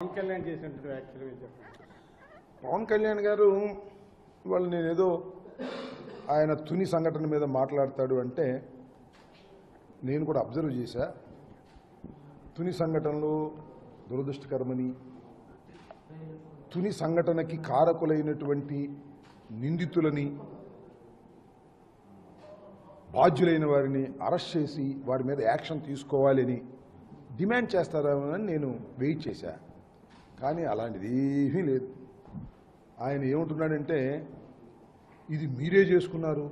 పవన్ కళ్యాణ్ చేసినట్టు వ్యాఖ్యలు మీరు చెప్పండి పవన్ కళ్యాణ్ గారు వాళ్ళు నేనేదో ఆయన తుని సంఘటన మీద మాట్లాడతాడు అంటే నేను కూడా అబ్జర్వ్ చేశా తుని సంఘటనలో దురదృష్టకరమని తుని సంఘటనకి కారకులైనటువంటి నిందితులని బాధ్యులైన వారిని అరెస్ట్ చేసి వారి మీద యాక్షన్ తీసుకోవాలని డిమాండ్ చేస్తారని నేను వెయిట్ చేశా కానీ అలాంటిది ఏమీ లేదు ఆయన ఏమంటున్నాడంటే ఇది మీరే చేసుకున్నారు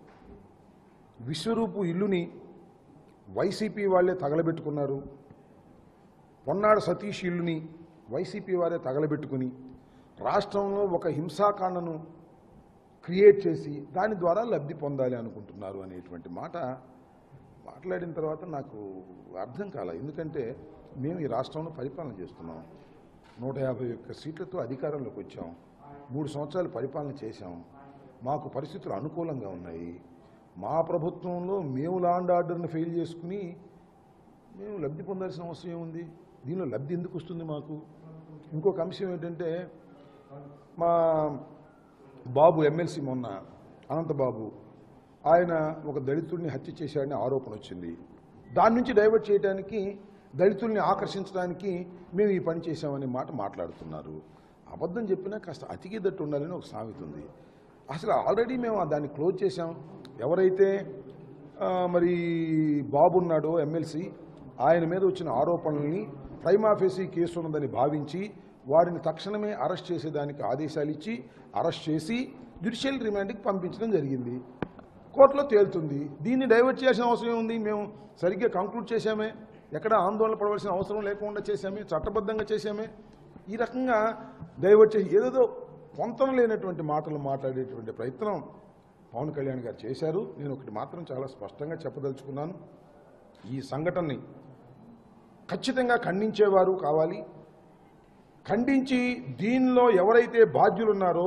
విశ్వరూపు ఇల్లుని వైసీపీ వాళ్ళే తగలబెట్టుకున్నారు పొన్నాడు సతీష్ ఇల్లుని వైసీపీ వారే తగలబెట్టుకుని రాష్ట్రంలో ఒక హింసాకాండను క్రియేట్ చేసి దాని ద్వారా లబ్ధి పొందాలి అనుకుంటున్నారు అనేటువంటి మాట మాట్లాడిన తర్వాత నాకు అర్థం కాల ఎందుకంటే మేము ఈ రాష్ట్రంలో పరిపాలన చేస్తున్నాం నూట యాభై ఒక్క సీట్లతో అధికారంలోకి వచ్చాం మూడు సంవత్సరాలు పరిపాలన చేశాం మాకు పరిస్థితులు అనుకూలంగా ఉన్నాయి మా ప్రభుత్వంలో మేము లాండ్ ఆర్డర్ని ఫెయిల్ చేసుకుని మేము లబ్ధి పొందాల్సిన అవసరం ఏముంది దీనిలో లబ్ధి ఎందుకు వస్తుంది మాకు ఇంకొక అంశం ఏంటంటే మా బాబు ఎమ్మెల్సీ మొన్న అనంతబాబు ఆయన ఒక దళితుడిని హత్య చేశాడని ఆరోపణ వచ్చింది దాని నుంచి డైవర్ట్ చేయడానికి దళితుల్ని ఆకర్షించడానికి మేము ఈ పని చేశామనే మాట మాట్లాడుతున్నారు అబద్ధం చెప్పినా కాస్త అతికిదట్టు ఉండాలని ఒక సామెత ఉంది అసలు ఆల్రెడీ మేము దాన్ని క్లోజ్ చేశాం ఎవరైతే ఆ, మరి బాబు ఉన్నాడో ఎమ్మెల్సీ ఆయన మీద వచ్చిన ఆరోపణల్ని ప్రైమాఫేసీ కేసు ఉన్నదని భావించి వారిని తక్షణమే అరెస్ట్ చేసేదానికి ఆదేశాలు ఇచ్చి అరెస్ట్ చేసి జ్యుడిషియల్ రిమాండ్కి పంపించడం జరిగింది కోర్టులో తేలుతుంది దీన్ని డైవర్ట్ చేయాల్సిన అవసరం ఏముంది మేము సరిగ్గా కంక్లూడ్ చేశామే ఎక్కడ ఆందోళన పడవలసిన అవసరం లేకుండా చేశామే చట్టబద్ధంగా చేశామే ఈ రకంగా డైవర్ట్ చేసి ఏదేదో పొంతన లేనటువంటి మాటలు మాట్లాడేటువంటి ప్రయత్నం పవన్ కళ్యాణ్ గారు చేశారు నేను ఒకటి మాత్రం చాలా స్పష్టంగా చెప్పదలుచుకున్నాను ఈ సంఘటనని ఖచ్చితంగా ఖండించేవారు కావాలి ఖండించి దీనిలో ఎవరైతే బాధ్యులున్నారో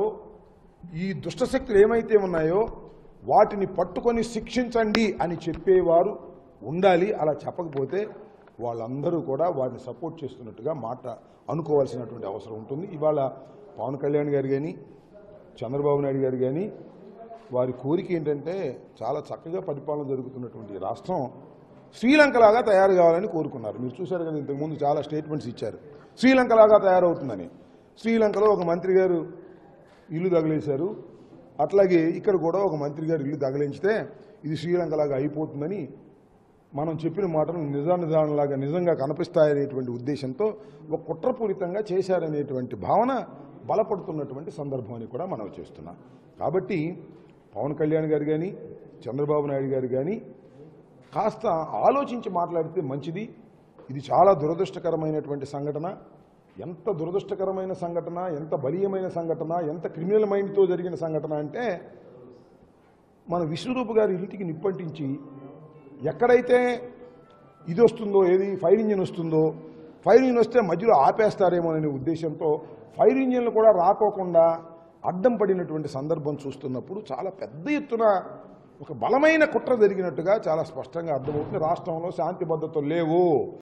ఈ దుష్టశక్తులు ఏమైతే ఉన్నాయో వాటిని పట్టుకొని శిక్షించండి అని చెప్పేవారు ఉండాలి అలా చెప్పకపోతే వాళ్ళందరూ కూడా వారిని సపోర్ట్ చేస్తున్నట్టుగా మాట అనుకోవాల్సినటువంటి అవసరం ఉంటుంది ఇవాళ పవన్ కళ్యాణ్ గారు కానీ చంద్రబాబు నాయుడు గారు కానీ వారి కోరిక ఏంటంటే చాలా చక్కగా పరిపాలన జరుగుతున్నటువంటి ఈ రాష్ట్రం శ్రీలంకలాగా తయారు కావాలని కోరుకున్నారు మీరు చూశారు కదా ఇంతకుముందు చాలా స్టేట్మెంట్స్ ఇచ్చారు శ్రీలంకలాగా తయారవుతుందని శ్రీలంకలో ఒక మంత్రి గారు ఇల్లు తగిలేశారు అట్లాగే ఇక్కడ కూడా ఒక మంత్రి గారు ఇల్లు తగిలించితే ఇది శ్రీలంకలాగా అయిపోతుందని మనం చెప్పిన మాటలు నిజానిజానంలాగా నిజంగా కనిపిస్తాయనేటువంటి ఉద్దేశంతో ఒక కుట్రపూరితంగా చేశారనేటువంటి భావన బలపడుతున్నటువంటి సందర్భం అని కూడా మనం చేస్తున్నాం కాబట్టి పవన్ కళ్యాణ్ గారు కానీ చంద్రబాబు నాయుడు గారు కానీ కాస్త ఆలోచించి మాట్లాడితే మంచిది ఇది చాలా దురదృష్టకరమైనటువంటి సంఘటన ఎంత దురదృష్టకరమైన సంఘటన ఎంత బలీయమైన సంఘటన ఎంత క్రిమినల్ మైండ్తో జరిగిన సంఘటన అంటే మన విశ్వరూప్ గారి ఇంటికి నిప్పంటించి ఎక్కడైతే ఇది వస్తుందో ఏది ఫైర్ ఇంజిన్ వస్తుందో ఫైర్ ఇంజిన్ వస్తే మధ్యలో ఆపేస్తారేమో అనే ఉద్దేశంతో ఫైర్ ఇంజిన్లు కూడా రాకోకుండా అడ్డం పడినటువంటి సందర్భం చూస్తున్నప్పుడు చాలా పెద్ద ఎత్తున ఒక బలమైన కుట్ర జరిగినట్టుగా చాలా స్పష్టంగా అర్థమవుతుంది రాష్ట్రంలో శాంతి భద్రతలు లేవు